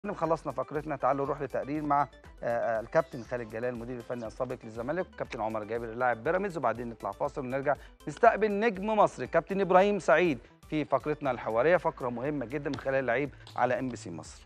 خلصنا فقرتنا تعالوا نروح لتقرير مع آه، آه، الكابتن خالد جلال المدير الفني السابق للزمالك والكابتن عمر جابر اللاعب بيراميدز وبعدين نطلع فاصل ونرجع نستقبل نجم مصر الكابتن ابراهيم سعيد في فقرتنا الحواريه فقره مهمه جدا من خلال اللعيب على ام بي سي مصر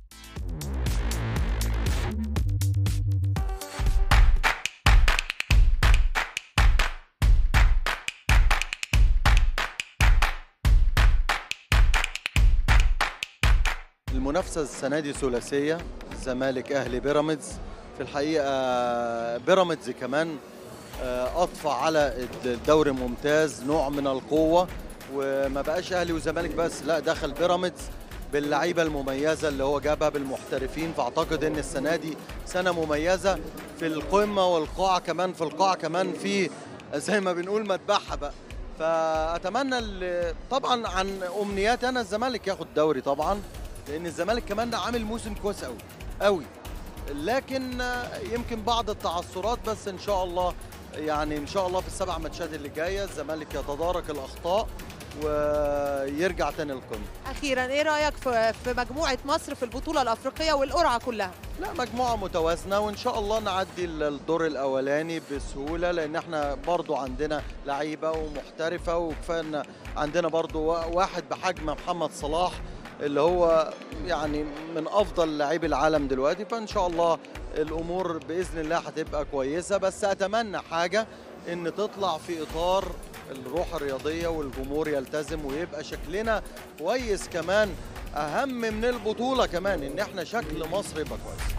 المنافسة السنة دي ثلاثية الزمالك أهلي بيراميدز في الحقيقة بيراميدز كمان آه، أضفى على الدوري ممتاز نوع من القوة وما بقاش أهلي وزمالك بس لا دخل بيراميدز باللعيبة المميزة اللي هو جابها بالمحترفين فأعتقد إن السنة دي سنة مميزة في القمة والقاع كمان في القاع كمان في زي ما بنقول مذبحة بقى فأتمنى ال- طبعا عن أمنياتي أنا الزمالك ياخد دوري طبعا لان الزمالك كمان ده عامل موسم كويس قوي قوي لكن آه، يمكن بعض التعثرات بس ان شاء الله يعني ان شاء الله في السبع ماتشات اللي جايه الزمالك يتدارك الاخطاء ويرجع تاني للقمه اخيرا ايه رايك في في مجموعه مصر في البطوله الافريقيه والقرعه كلها لا مجموعه متوازنه وان شاء الله نعدي الدور الاولاني بسهوله لان احنا برضو عندنا لعيبه ومحترفه وكفايه ان عندنا برضو وا- واحد بحجم محمد صلاح اللي هو يعني من افضل لاعبي العالم دلوقتي فان شاء الله الامور باذن الله هتبقى كويسه بس اتمنى حاجه ان تطلع في اطار الروح الرياضيه والجمهور يلتزم ويبقى شكلنا كويس كمان اهم من البطوله كمان ان احنا شكل مصر يبقى كويس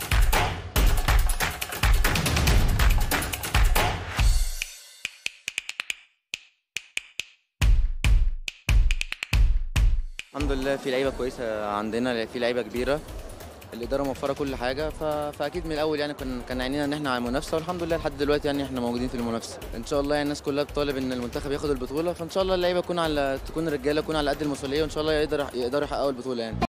الحمد لله في لعيبه كويسه عندنا في لعيبه كبيره الاداره موفره كل حاجه ف... فاكيد من الاول يعني كان كان عينينا ان احنا على المنافسه والحمد لله لحد دلوقتي يعني احنا موجودين في المنافسه ان شاء الله يعني الناس كلها بتطالب ان المنتخب ياخد البطوله فان شاء الله اللعيبه تكون على تكون رجاله تكون على قد المسؤوليه وان شاء الله يقدر يقدروا يحققوا البطوله يعني